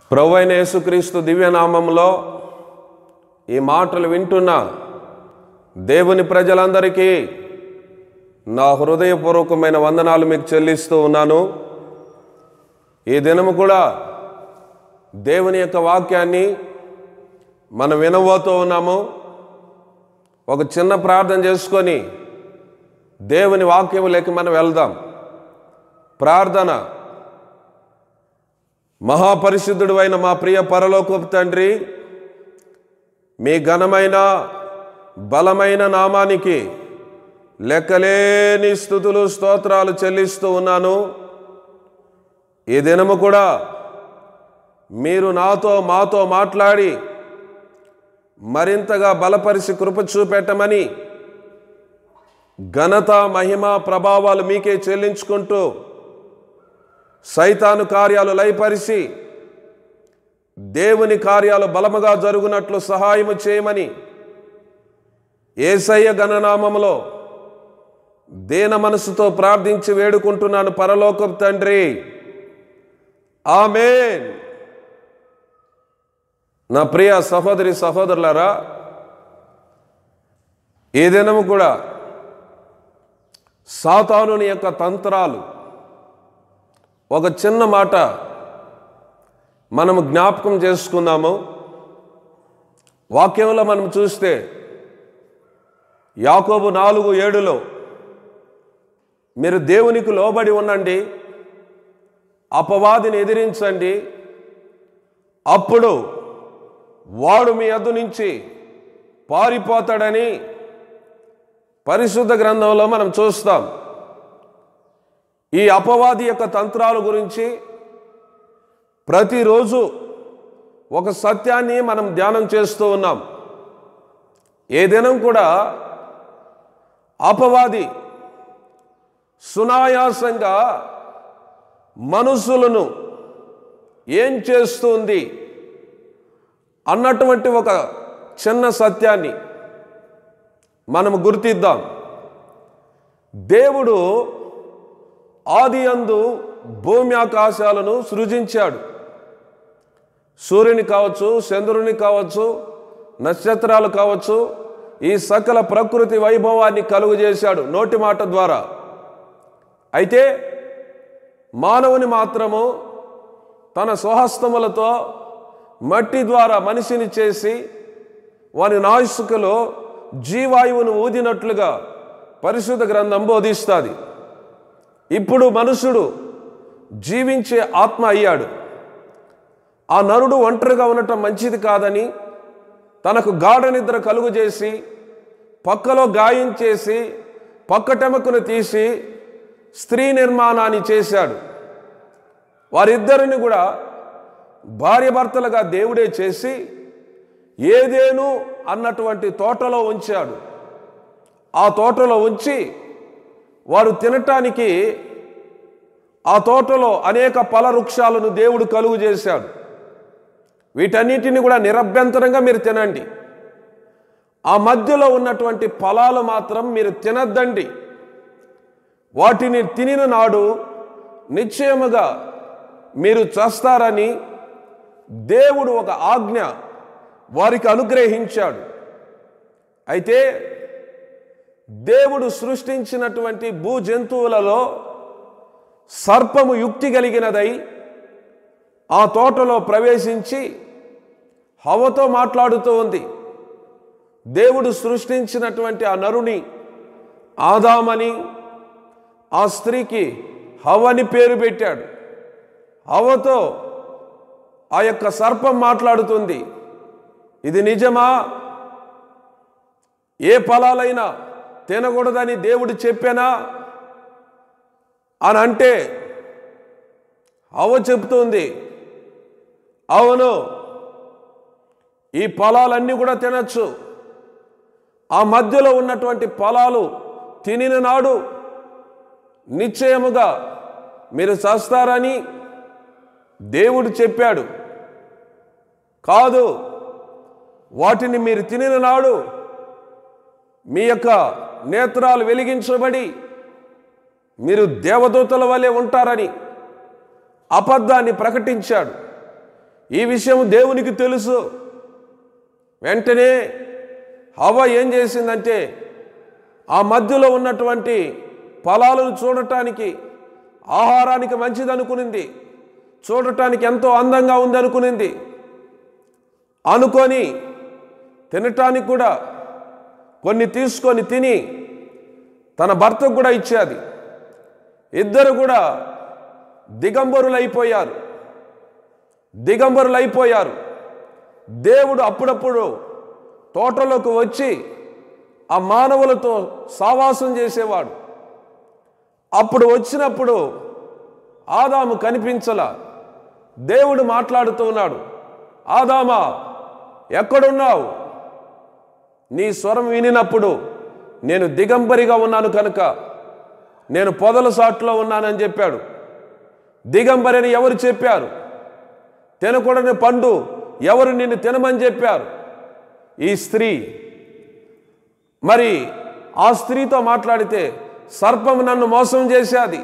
ప్రభు అయిన యేసుక్రీస్తు దివ్యనామంలో ఈ మాటలు వింటున్న దేవుని ప్రజలందరికీ నా హృదయపూర్వకమైన వందనాలు మీకు చెల్లిస్తూ ఉన్నాను ఈ దినము కూడా దేవుని యొక్క వాక్యాన్ని మనం వినబోతూ ఉన్నాము ఒక చిన్న ప్రార్థన చేసుకొని దేవుని వాక్యములోకి మనం వెళ్దాం ప్రార్థన మహాపరిశుద్ధుడు అయిన మా ప్రియ పరలోకపు తండ్రి మీ ఘనమైన బలమైన నామానికి లెక్కలేని స్థుతులు స్తోత్రాలు చెల్లిస్తూ ఉన్నాను ఈ దినము కూడా మీరు నాతో మాతో మాట్లాడి మరింతగా బలపరిచి కృప చూపెట్టమని ఘనత మహిమ ప్రభావాలు మీకే చెల్లించుకుంటూ సైతాను కార్యాలు లయపరిచి దేవుని కార్యాలు బలముగా జరుగునట్లు సహాయము చేయమని ఏసయ్య గణనామములో దీన మనసుతో ప్రార్థించి వేడుకుంటున్నాను పరలోకం తండ్రి ఆమెన్ నా ప్రియ సహోదరి సహోదరులారా ఈ దినము కూడా సాతానుని యొక్క తంత్రాలు ఒక చిన్న మాట మనము జ్ఞాపకం చేసుకుందాము వాక్యంలో మనం చూస్తే యాకోబు నాలుగు ఏడులో మీరు దేవునికి లోబడి ఉండండి అపవాదిని ఎదిరించండి అప్పుడు వాడు మీ అద్దు నుంచి పారిపోతాడని పరిశుద్ధ గ్రంథంలో మనం చూస్తాం ఈ అపవాది యొక్క తంత్రాల గురించి ప్రతిరోజు ఒక సత్యాన్ని మనం ధ్యానం చేస్తూ ఉన్నాం ఏ దినం కూడా అపవాది సునాయాసంగా మనుషులను ఏం చేస్తుంది అన్నటువంటి ఒక చిన్న సత్యాన్ని మనం గుర్తిద్దాం దేవుడు ఆది అందు భూమి ఆకాశాలను సృజించాడు సూర్యుని కావచ్చు చంద్రుని కావచ్చు నక్షత్రాలు కావచ్చు ఈ సకల ప్రకృతి వైభవాన్ని కలుగు చేశాడు నోటి మాట ద్వారా అయితే మానవుని మాత్రము తన స్వహస్తములతో మట్టి ద్వారా మనిషిని చేసి వాని నాయసుకలో జీవాయువును ఊదినట్లుగా పరిశుద్ధ గ్రంథం బోధిస్తుంది ఇప్పుడు మనుషుడు జీవించే ఆత్మ అయ్యాడు ఆ నరుడు ఒంటరిగా ఉండటం మంచిది కాదని తనకు గాఢ నిద్ర కలుగు చేసి పక్కలో గాయం చేసి పక్కటెమకును తీసి స్త్రీ నిర్మాణాన్ని చేశాడు వారిద్దరిని కూడా భార్యభర్తలుగా దేవుడే చేసి ఏదేను అన్నటువంటి తోటలో ఉంచాడు ఆ తోటలో ఉంచి వారు తినటానికి ఆ తోటలో అనేక ఫల వృక్షాలను దేవుడు కలుగు చేశాడు వీటన్నిటిని కూడా నిరభ్యంతరంగా మీరు తినండి ఆ మధ్యలో ఉన్నటువంటి ఫలాలు మాత్రం మీరు తినద్దండి వాటిని తినిన నాడు నిశ్చయముగా మీరు చస్తారని దేవుడు ఒక ఆజ్ఞ వారికి అనుగ్రహించాడు అయితే దేవుడు సృష్టించినటువంటి భూ జంతువులలో సర్పము యుక్తి కలిగినదై ఆ తోటలో ప్రవేశించి హవతో మాట్లాడుతూ ఉంది దేవుడు సృష్టించినటువంటి ఆ నరుని ఆదామని ఆ స్త్రీకి హవని పేరు పెట్టాడు హవతో ఆ యొక్క సర్పం మాట్లాడుతుంది ఇది నిజమా ఏ ఫలాలైనా తినకూడదని దేవుడు చెప్పానా అని అంటే అవ చెప్తుంది అవును ఈ ఫలాలన్నీ కూడా తినచ్చు ఆ మధ్యలో ఉన్నటువంటి ఫలాలు తినిన నాడు నిశ్చయముగా మీరు చస్తారని దేవుడు చెప్పాడు కాదు వాటిని మీరు తినిన నాడు మీ యొక్క నేత్రాలు వెలిగించబడి మీరు దేవదూతల వలె ఉంటారని అబద్ధాన్ని ప్రకటించాడు ఈ విషయం దేవునికి తెలుసు వెంటనే హవ ఏం చేసిందంటే ఆ మధ్యలో ఉన్నటువంటి ఫలాలను చూడటానికి ఆహారానికి మంచిది అనుకునింది చూడటానికి ఎంతో అందంగా ఉంది అనుకునింది అనుకొని తినటానికి కూడా కొన్ని తీసుకొని తిని తన భర్తకు కూడా ఇచ్చేది ఇద్దరు కూడా దిగంబరులైపోయారు దిగంబరులైపోయారు దేవుడు అప్పుడప్పుడు తోటలోకి వచ్చి ఆ మానవులతో సావాసం చేసేవాడు అప్పుడు వచ్చినప్పుడు ఆదాము కనిపించలా దేవుడు మాట్లాడుతూ ఉన్నాడు ఆదామా ఎక్కడున్నావు నీ స్వరం వినినప్పుడు నేను దిగంబరిగా ఉన్నాను కనుక నేను పొదల సాట్లో ఉన్నానని చెప్పాడు దిగంబరి అని ఎవరు చెప్పారు తినకూడని పండు ఎవరు నిన్ను తినమని చెప్పారు ఈ స్త్రీ మరి ఆ స్త్రీతో మాట్లాడితే సర్పం నన్ను మోసం చేశాది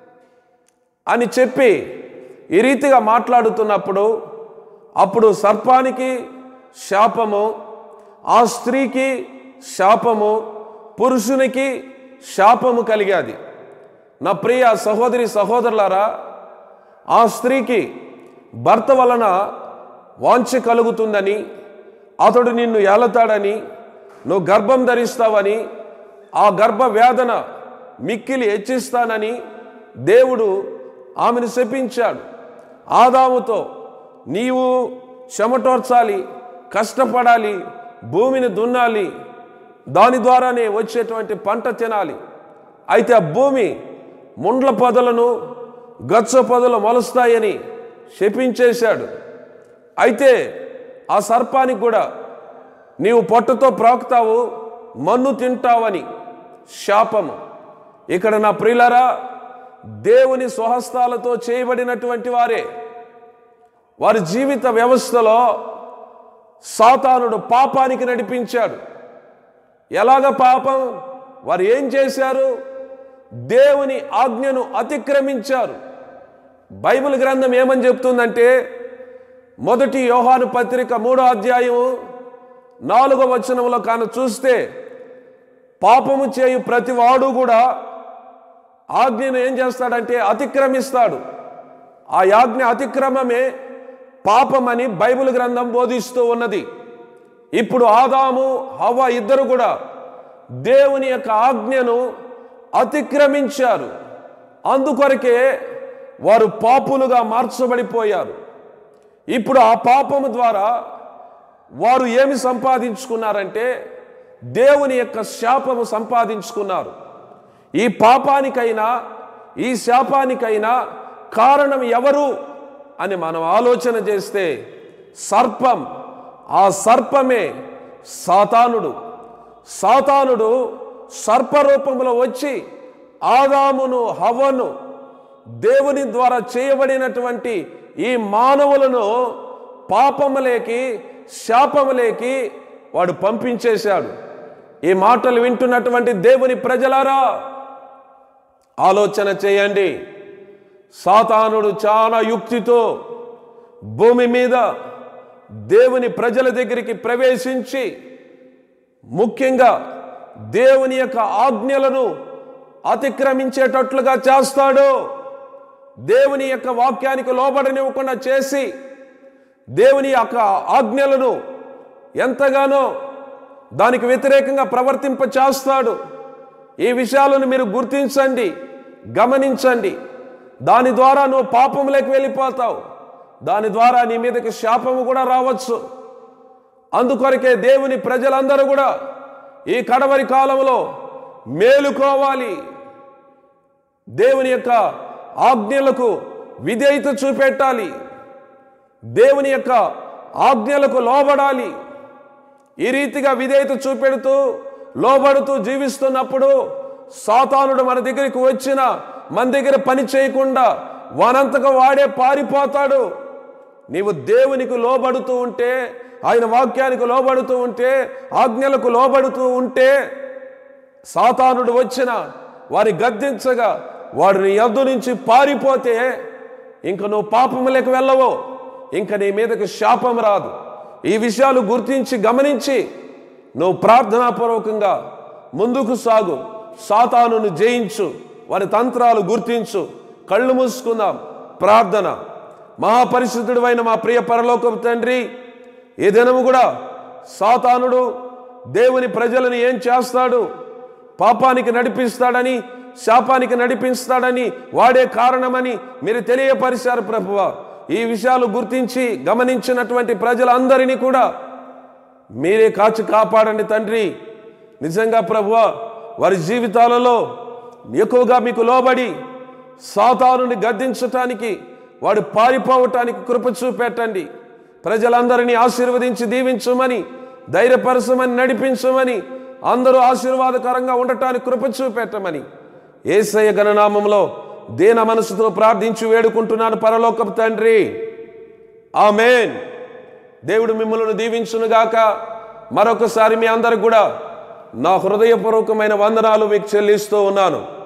అని చెప్పి ఈ రీతిగా మాట్లాడుతున్నప్పుడు అప్పుడు సర్పానికి శాపము ఆ స్త్రీకి శాపము పురుషునికి శాపము కలిగాది నా ప్రియ సహోదరి సహోదరులారా ఆ స్త్రీకి భర్త వలన వాంఛ కలుగుతుందని అతడు నిన్ను ఏలతాడని నువ్వు గర్భం ధరిస్తావని ఆ గర్భ వేదన మిక్కిలి హెచ్చిస్తానని దేవుడు ఆమెను శపించాడు ఆదాముతో నీవు చెమటోర్చాలి కష్టపడాలి భూమిని దున్నాలి దాని ద్వారానే వచ్చేటువంటి పంట తినాలి అయితే ఆ భూమి ముండ్ల పొదలను గచ్చ పొదలు మొలుస్తాయని శపించేశాడు అయితే ఆ సర్పానికి కూడా నీవు పొట్టతో ప్రాకుతావు మన్ను తింటావని శాపము ఇక్కడ నా ప్రియులరా దేవుని స్వహస్తాలతో చేయబడినటువంటి వారే వారి జీవిత వ్యవస్థలో సాతానుడు పాపానికి నడిపించాడు ఎలాగ పాపం వారు ఏం చేశారు దేవుని ఆజ్ఞను అతిక్రమించారు బైబిల్ గ్రంథం ఏమని చెప్తుందంటే మొదటి యోహాను పత్రిక మూడో అధ్యాయం నాలుగో వచనంలో కాను చూస్తే పాపము చేయు ప్రతివాడు కూడా ఆజ్ఞను ఏం చేస్తాడంటే అతిక్రమిస్తాడు ఆ ఆజ్ఞ అతిక్రమమే పాపమని బైబిల్ గ్రంథం బోధిస్తూ ఉన్నది ఇప్పుడు ఆదాము హవ్వ ఇద్దరు కూడా దేవుని యొక్క ఆజ్ఞను అతిక్రమించారు అందుకొరకే వారు పాపులుగా మార్చబడిపోయారు ఇప్పుడు ఆ పాపము ద్వారా వారు ఏమి సంపాదించుకున్నారంటే దేవుని యొక్క శాపము సంపాదించుకున్నారు ఈ పాపానికైనా ఈ శాపానికైనా కారణం ఎవరు అని మనం ఆలోచన చేస్తే సర్పం ఆ సర్పమే సాతానుడు సాతానుడు సర్పరూపంలో వచ్చి ఆదామును హవను దేవుని ద్వారా చేయబడినటువంటి ఈ మానవులను పాపములేకి శాపములేకి వాడు పంపించేశాడు ఈ మాటలు వింటున్నటువంటి దేవుని ప్రజలారా ఆలోచన చేయండి సాతానుడు చాలా యుక్తితో భూమి మీద దేవుని ప్రజల దగ్గరికి ప్రవేశించి ముఖ్యంగా దేవుని యొక్క ఆజ్ఞలను అతిక్రమించేటట్లుగా చేస్తాడు దేవుని యొక్క వాక్యానికి లోబడనివ్వకుండా చేసి దేవుని యొక్క ఆజ్ఞలను ఎంతగానో దానికి వ్యతిరేకంగా ప్రవర్తింప చేస్తాడు ఈ విషయాలను మీరు గుర్తించండి గమనించండి దాని ద్వారా నువ్వు పాపంలోకి వెళ్ళిపోతావు దాని ద్వారా నీ మీదకి శాపము కూడా రావచ్చు అందుకొరకే దేవుని ప్రజలందరూ కూడా ఈ కడవరి కాలంలో మేలుకోవాలి దేవుని యొక్క ఆజ్ఞలకు విధేయత చూపెట్టాలి దేవుని యొక్క ఆజ్ఞలకు లోబడాలి ఈ రీతిగా విధేయత చూపెడుతూ లోబడుతూ జీవిస్తున్నప్పుడు సాతానుడు మన దగ్గరికి వచ్చిన మన దగ్గర పని చేయకుండా వానంతగా వాడే పారిపోతాడు నీవు దేవునికి లోబడుతూ ఉంటే ఆయన వాక్యానికి లోబడుతూ ఉంటే ఆజ్ఞలకు లోబడుతూ ఉంటే సాతానుడు వచ్చిన వారి గద్దించగా వాడిని ఎద్దు నుంచి పారిపోతే ఇంక నువ్వు పాపములకు వెళ్ళవు ఇంక నీ మీదకి శాపం రాదు ఈ విషయాలు గుర్తించి గమనించి నువ్వు ప్రార్థనాపూర్వకంగా ముందుకు సాగు సాతానును జయించు వారి తంత్రాలు గుర్తించు కళ్ళు మూసుకుందాం ప్రార్థన మహాపరిశుద్ధుడైన మా ప్రియ పరలోకపు తండ్రి ఈ దినము కూడా సాతానుడు దేవుని ప్రజలను ఏం చేస్తాడు పాపానికి నడిపిస్తాడని శాపానికి నడిపిస్తాడని వాడే కారణమని మీరు తెలియపరిచారు ప్రభువ ఈ విషయాలు గుర్తించి గమనించినటువంటి ప్రజలందరినీ కూడా మీరే కాచి కాపాడండి తండ్రి నిజంగా ప్రభువ వారి జీవితాలలో ఎక్కువగా మీకు లోబడి సాతానుని గద్దించటానికి వాడు పారిపోవటానికి కృప చూపెట్టండి ప్రజలందరినీ ఆశీర్వదించి దీవించమని ధైర్యపరచమని నడిపించమని అందరూ ఆశీర్వాదకరంగా ఉండటానికి కృప చూపెట్టమని ఏసయ్య గణనామంలో దీన మనసుతో ప్రార్థించి వేడుకుంటున్నాను పరలోకపు తండ్రి ఆమెన్ దేవుడు మిమ్మల్ని దీవించునుగాక మరొకసారి మీ అందరికి కూడా నా హృదయపూర్వకమైన వందనాలు మీకు చెల్లిస్తూ ఉన్నాను